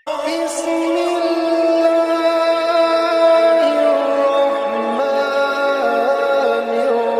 بسم الله الرحمن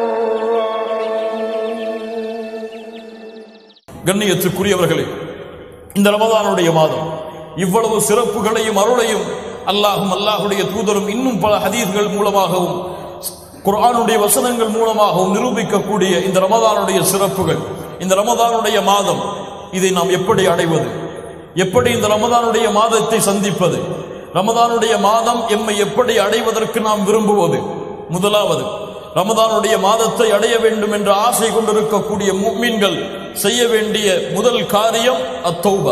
الرحيم கண்ணியத்துக்குரியவர்களே இந்த ரமதானுடைய மாதம் இவ்வளவு சிறப்புகளையும் அருளையும் அல்லாஹும் அல்லாஹுடைய தூதரும் இன்னும் பல ஹதீஸ்கள் மூலமாகவும் குர்ஆனுடைய வசனங்கள் மூலமாகவும் நிரூபிக்கக்கூடிய இந்த ரமதானுடைய சிறப்புகள் இந்த ரமதானுடைய மாதம் இதை நாம் எப்படி அடைவது எப்படி இந்த ரமதானுடைய மாதத்தை சந்திப்பது ரமதானுடைய மாதம் எம்மை எப்படி அடைவதற்கு நாம் விரும்புவது முதலாவது ரமதானுடைய மாதத்தை அடைய வேண்டும் என்ற ஆசை கொண்டிருக்கக்கூடிய முக்மீன்கள் செய்ய வேண்டிய முதல் காரியம் அத்தௌபா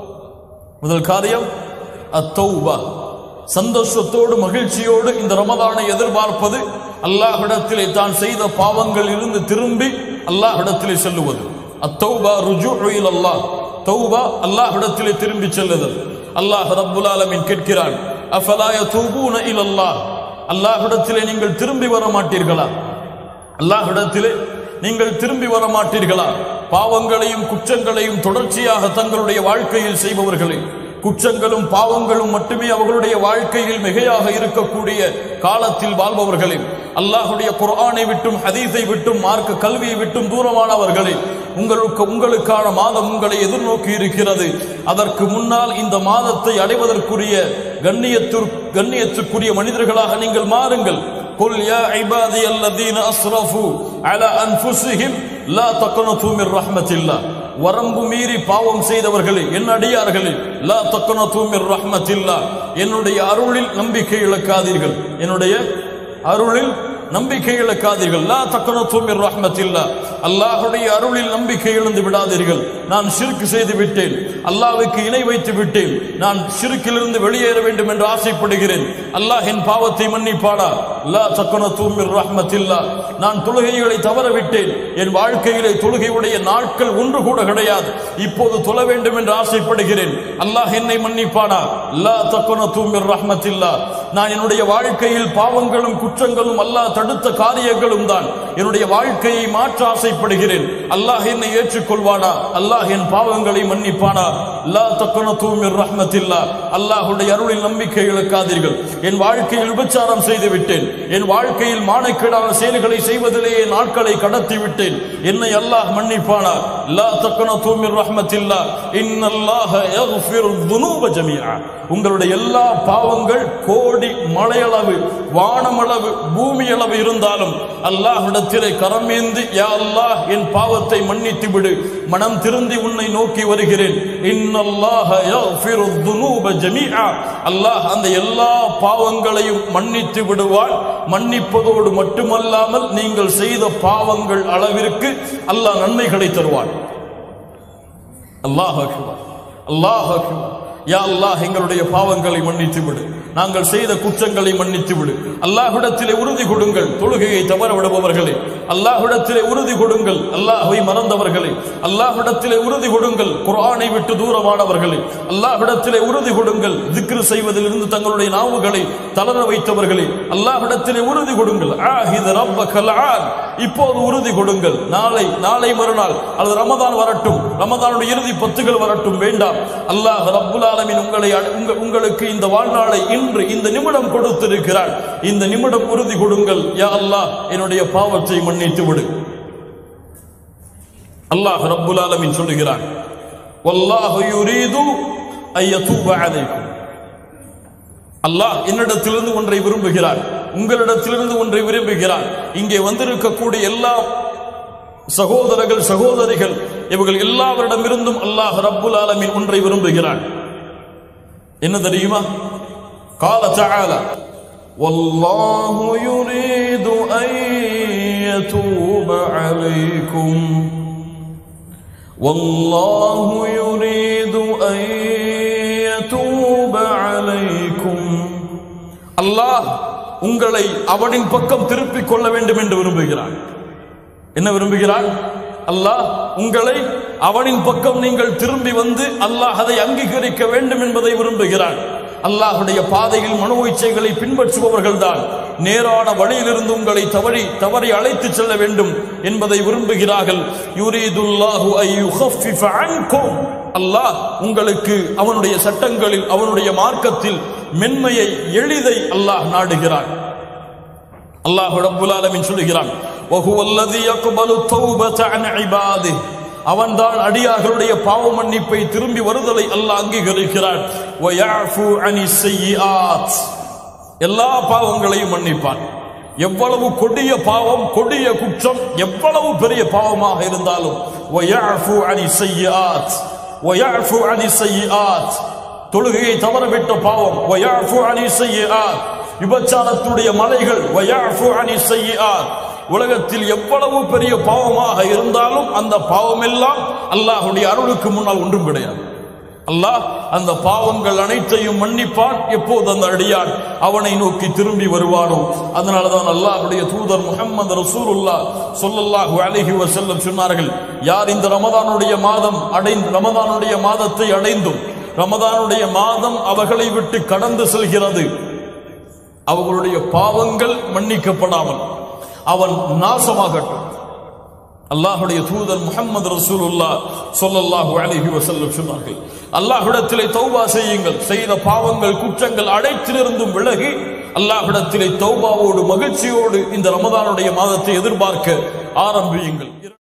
முதல் காரியம் அத்தௌபா சந்தோஷத்தோடு மகிழ்ச்சியோடு இந்த ரமதானை எதிர்பார்ப்பது அல்லாஹ்விடத்திலே தான் செய்த பாவங்கள் இருந்து திரும்பி அல்லாஹ்விடத்திலே செல்லுவது அத்தௌபா ருஜு அல்லாஹ் தௌபா அல்லாஹ்விடத்திலே திரும்பி செல்லுதல் அல்லாஹ் ரப்புல் ஆலமீன் கேட்கிறான் அஃபலா யதூபூன இலல்லாஹ் அல்லாஹ்விடத்திலே நீங்கள் திரும்பி வர மாட்டீர்களா அல்லாஹ்விடத்திலே நீங்கள் திரும்பி வர மாட்டீர்களா பாவங்களையும் குற்றங்களையும் தொடர்ச்சியாக தங்களுடைய வாழ்க்கையில் செய்பவர்களே குற்றங்களும் பாவங்களும் மட்டுமே அவர்களுடைய வாழ்க்கையில் மிகையாக இருக்கக்கூடிய காலத்தில் வாழ்பவர்களே அல்லாஹுடைய குர்ஆனை விட்டும் ஹதீஸை விட்டும் மார்க்க கல்வியை விட்டும் தூரமானவர்களே உங்களுக்கு உங்களுக்கான மாதம் உங்களை எதிர்நோக்கி இருக்கிறது அதற்கு முன்னால் இந்த மாதத்தை அடைவதற்குரிய கண்ணியத்து கண்ணியத்துக்குரிய மனிதர்களாக நீங்கள் மாறுங்கள் قل يا عبادي الذين اسرفوا على انفسهم لا تقنطوا من رحمه الله வரம்பு மீறி பாவம் செய்தவர்களே என் அடியார்களே லா தக்கனது மிர் ரஹ்மத்தில்லா என்னுடைய அருளில் நம்பிக்கை இழக்காதீர்கள் என்னுடைய அருளில் நம்பிக்கை இழக்காதீர்கள் லா தக்கனது மிர் ரஹ்மத்தில்லா அல்லாஹ்வுடைய அருளில் நம்பிக்கை இழந்து விடாதீர்கள் நான் ஷிர்க் செய்து விட்டேன் அல்லாஹ்வுக்கு இணை வைத்து விட்டேன் நான் ஷிர்க்கிலிருந்து வெளியேற வேண்டும் என்று ஆசைப்படுகிறேன் அல்லாஹ் என் பாவத்தை மன்னிப்பாடா லா தக்கனது மிர் ரஹ்மத்தில்லா நான் தொழுகைகளை தவற விட்டேன் என் வாழ்க்கையிலே தொழுகையுடைய நாட்கள் ஒன்று கூட கிடையாது இப்போது தொழ வேண்டும் என்று ஆசைப்படுகிறேன் அல்லாஹ் என்னை மன்னிப்பானா லா தக்கனது மிர் ரஹ்மத்தில்லா நான் என்னுடைய வாழ்க்கையில் பாவங்களும் குற்றங்களும் அல்லாஹ் தடுத்த காரியங்களும் தான் என்னுடைய வாழ்க்கையை மாற்ற ஆசைப்படுகிறேன் அல்லாஹ் என்னை ஏற்றுக்கொள்வானா அல்லாஹ் என் பாவங்களை மன்னிப்பானா லா தக்கனது மிர் ரஹ்மத்தில்லா அல்லாஹ்வுடைய அருளில் நம்பிக்கை இழக்காதீர்கள் என் வாழ்க்கையில் விபச்சாரம் செய்து விட்டேன் என் வாழ்க்கையில் மானக்கேடான செயல்களை செய்வதிலேயே நாட்களை கடத்தி விட்டேன் என்னை அல்லாஹ் மன்னிப்பானா லா தக்கனது மிர் ரஹ்மத்தில்லா இன்னல்லாஹ யக்ஃபிரு துனூப ஜமீஆ உங்களுடைய எல்லா பாவங்கள் கோடி மலையளவு வானமளவு பூமி அளவு இருந்தாலும் அல்லாஹ்விடத்திலே கரமேந்து யா அல்லாஹ் என் பாவத்தை மன்னித்து விடு மனம் திருந்தி உன்னை நோக்கி வருகிறேன் இன்னல்லாஹ யக்ஃபிரு துனூப ஜமீஆ அல்லாஹ் அந்த எல்லா பாவங்களையும் மன்னித்து விடுவான் மன்னிப்பதோடு மட்டுமல்லாமல் நீங்கள் செய்த பாவங்கள் அளவிற்கு அல்லாஹ் நன்மைகளை தருவான் அல்லாஹ் அக்பர் அல்லாஹ் அக்பர் யா அல்லாஹ் எங்களுடைய பாவங்களை மன்னித்து விடு நாங்கள் செய்த குற்றங்களை மன்னித்து விடு அல்லாஹ்விடத்திலே உறுதி கொடுங்கள் தொழுகையை தவற விடுபவர்களே அல்லாஹ்விடத்திலே உறுதி கொடுங்கள் அல்லாஹ்வை மறந்தவர்களே அல்லாஹ்விடத்திலே உறுதி கொடுங்கள் குர்ஆனை விட்டு தூரமானவர்களே அல்லாஹ்விடத்திலே உறுதி கொடுங்கள் திக்ரு செய்வதிலிருந்து தங்களுடைய நாவுகளை தளர வைத்தவர்களே அல்லாஹ்விடத்திலே உறுதி கொடுங்கள் ஆஹித ரப்பக்கல் ஆன் இப்போது உறுதி கொடுங்கள் நாளை நாளை மறுநாள் அல்லது ரமதான் வரட்டும் ரமதானுடைய இறுதி பத்துகள் வரட்டும் வேண்டாம் அல்லாஹ் ரப்புல் ஆலமீன் உங்களை அ- உங்க- உங்களுக்கு இந்த வாழ்நாளை இன்று இந்த நிமிடம் கொடுத்திருக்கிறார் இந்த நிமிடம் உறுதி கொடுங்கள் யா அல்லாஹ் என்னுடைய பாவத்தை மன்னித்து விடு அல்லாஹ் ரப்புல் ஆலமீன் சொல்லுகிறான் வல்லாஹு யுரீது ஐயதூப அலைக்கும் அல்லாஹ் என்னிடத்திலிருந்து ஒன்றை விரும்புகிறார் உங்களிடத்திலிருந்து ஒன்றை விரும்புகிறார் இங்கே வந்திருக்கக்கூடிய எல்லா சகோதரர்கள் சகோதரிகள் இவர்கள் எல்லாவரிடமிருந்தும் அல்லாஹ் ரப்புல் ஆலமீன் ஒன்றை விரும்புகிறான் என்ன தெரியுமா قال تعالى والله يريد أن يتوب عليكم والله يريد أن يتوب عليكم அல்லாஹ் உங்களை அவனின் பக்கம் திருப்பிக் கொள்ள வேண்டும் என்று விரும்புகிறான் என்ன விரும்புகிறான் அல்லாஹ் உங்களை அவனின் பக்கம் நீங்கள் திரும்பி வந்து அல்லாஹ் அதை அங்கீகரிக்க வேண்டும் என்பதை விரும்புகிறான் அல்லாஹுடைய பாதையில் மனோ இச்சைகளை பின்பற்றுபவர்கள் தான் நேரான வழியிலிருந்து உங்களை தவறி தவறி அழைத்துச் செல்ல வேண்டும் என்பதை விரும்புகிறார்கள் யுரீதுல்லாஹு ஐ யுஹஃபிஃப அன்கும் அல்லாஹ் உங்களுக்கு அவனுடைய சட்டங்களில் அவனுடைய மார்க்கத்தில் மென்மையை எளிதை அல்லாஹ் நாடுகிறான் அல்லாஹ் ரப்புல் ஆலமீன் சொல்கிறான் وهو الذي يقبل التوبة عن عباده அவன்தான் அடியார்களுடைய பாவ மன்னிப்பை திரும்பி வருதலை அல்லாஹ் அங்கீகரிக்கிறான் ويعفو عن السيئات எல்லா பாவங்களையும் மன்னிப்பான் எவ்வளவு கொடிய பாவம் கொடிய குற்றம் எவ்வளவு பெரிய பாவமாக இருந்தாலும் ويعفو عن السيئات ويعفو عن السيئات தொழுகையை தவறவிட்ட பாவம் ويعفو عن السيئات விபச்சாரத்துடைய மலைகள் ويعفو عن السيئات உலகத்தில் எவ்வளவு பெரிய பாவமாக இருந்தாலும் அந்த பாவம் எல்லாம் அல்லாஹ்வுடைய அருளுக்கு முன்னால் ஒன்றும் கிடையாது அல்லாஹ் அந்த பாவங்கள் அனைத்தையும் மன்னிப்பான் எப்போது அந்த அடியான் அவனை நோக்கி திரும்பி வருவானோ அதனாலதான் அல்லாஹ்வுடைய தூதர் முஹம்மது ரசூலுல்லா சொல்லல்லாஹு அலைஹி வஸல்லம் சொன்னார்கள் யார் இந்த ரமதானுடைய மாதம் அடைந்து ரமதானுடைய மாதத்தை அடைந்தும் ரமதானுடைய மாதம் அவர்களை விட்டு கடந்து செல்கிறது அவர்களுடைய பாவங்கள் மன்னிக்கப்படாமல் அவன் நாசமாகட்டும் அல்லாஹுடைய தூதர் முகமது ரசூலுல்லா சொல்லல்லாஹு அலைஹி வஸல்லம் சொன்னார்கள் அல்லாஹ்விடத்திலே தௌபா செய்யுங்கள் செய்த பாவங்கள் குற்றங்கள் அனைத்திலிருந்தும் விலகி அல்லாஹ்விடத்திலே தௌபாவோடு மகிழ்ச்சியோடு இந்த ரமதானுடைய மாதத்தை எதிர்பார்க்க ஆரம்பியுங்கள்